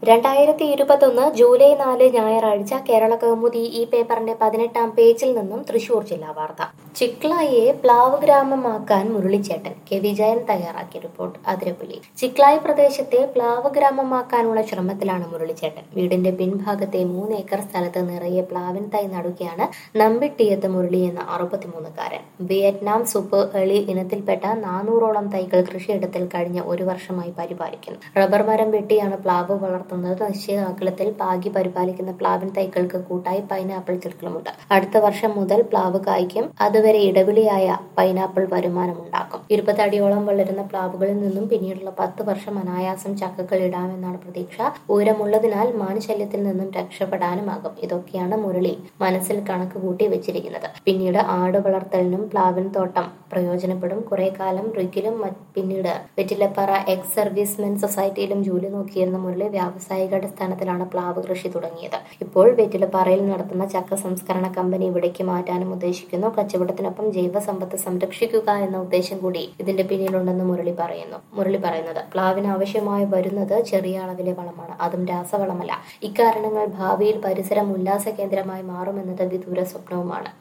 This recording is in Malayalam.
രണ്ടായിരത്തി ഇരുപത്തൊന്ന് ജൂലൈ നാല് ഞായറാഴ്ച കേരള കൗമുദി ഈ പേപ്പറിന്റെ പതിനെട്ടാം പേജിൽ നിന്നും തൃശൂർ ജില്ലാ വാർത്ത ചിക്ലായിയെ പ്ലാവ് ഗ്രാമമാക്കാൻ മുരളിച്ചേട്ടൻ കെ വിജയൻ തയ്യാറാക്കിയ റിപ്പോർട്ട് അതിരപ്പള്ളി ചിക്ലായി പ്രദേശത്തെ പ്ലാവ് ഗ്രാമമാക്കാനുള്ള ശ്രമത്തിലാണ് മുരളിച്ചേട്ടൻ വീടിന്റെ പിൻഭാഗത്തെ മൂന്ന് ഏക്കർ സ്ഥലത്ത് നിറയെ പ്ലാവിൻ തൈ നടുകയാണ് നമ്പിട്ടിയത്ത് മുരളി എന്ന അറുപത്തിമൂന്നുകാരൻ വിയറ്റ്നാം സൂപ്പർ എളി ഇനത്തിൽപ്പെട്ട നാനൂറോളം തൈകൾ കൃഷിയിടത്തിൽ കഴിഞ്ഞ ഒരു വർഷമായി പരിപാലിക്കുന്നു റബ്ബർ മരം വെട്ടിയാണ് പ്ലാവ് വളർത്തുന്നത് നിശ്ചിത അകലത്തിൽ പാകി പരിപാലിക്കുന്ന പ്ലാവിൻ തൈകൾക്ക് കൂട്ടായി പൈനാപ്പിൾ ചെടികളുമുണ്ട് അടുത്ത വർഷം മുതൽ പ്ലാവ് കായ്ക്കും അതുവരെ ഇടവിളിയായ പൈനാപ്പിൾ വരുമാനമുണ്ടാക്കും ഇരുപതടിയോളം വളരുന്ന പ്ലാവുകളിൽ നിന്നും പിന്നീടുള്ള പത്ത് വർഷം അനായാസം ചക്കകൾ ഇടാമെന്നാണ് പ്രതീക്ഷ ഉയരമുള്ളതിനാൽ മാൻശല്യത്തിൽ നിന്നും രക്ഷപ്പെടാനുമാകും ഇതൊക്കെയാണ് മുരളി മനസ്സിൽ കണക്ക് കൂട്ടി വെച്ചിരിക്കുന്നത് പിന്നീട് ആട് വളർത്തലിനും പ്ലാവിൻ തോട്ടം പ്രയോജനപ്പെടും കുറെ കാലം റിഗിലും മറ്റ് പിന്നീട് വെറ്റിലപ്പാറ എക്സ് സർവീസ്മെൻ സൊസൈറ്റിയിലും ജോലി നോക്കിയിരുന്ന മുരളി വ്യാവസായിക അടിസ്ഥാനത്തിലാണ് പ്ലാവ് കൃഷി തുടങ്ങിയത് ഇപ്പോൾ വെറ്റിലപ്പാറയിൽ നടത്തുന്ന ചക്ക സംസ്കരണ കമ്പനി ഇവിടേക്ക് മാറ്റാനും ഉദ്ദേശിക്കുന്നു കച്ചവടത്തിനൊപ്പം ജൈവ സമ്പത്ത് സംരക്ഷിക്കുക എന്ന ഉദ്ദേശം കൂടി ഇതിന്റെ പിന്നിലുണ്ടെന്ന് മുരളി പറയുന്നു മുരളി പറയുന്നത് പ്ലാവിന് ആവശ്യമായി വരുന്നത് ചെറിയ അളവിലെ വളമാണ് അതും രാസവളമല്ല ഇക്കാരണങ്ങൾ ഭാവിയിൽ പരിസരം ഉല്ലാസ കേന്ദ്രമായി മാറുമെന്നത് വിദൂര സ്വപ്നവുമാണ്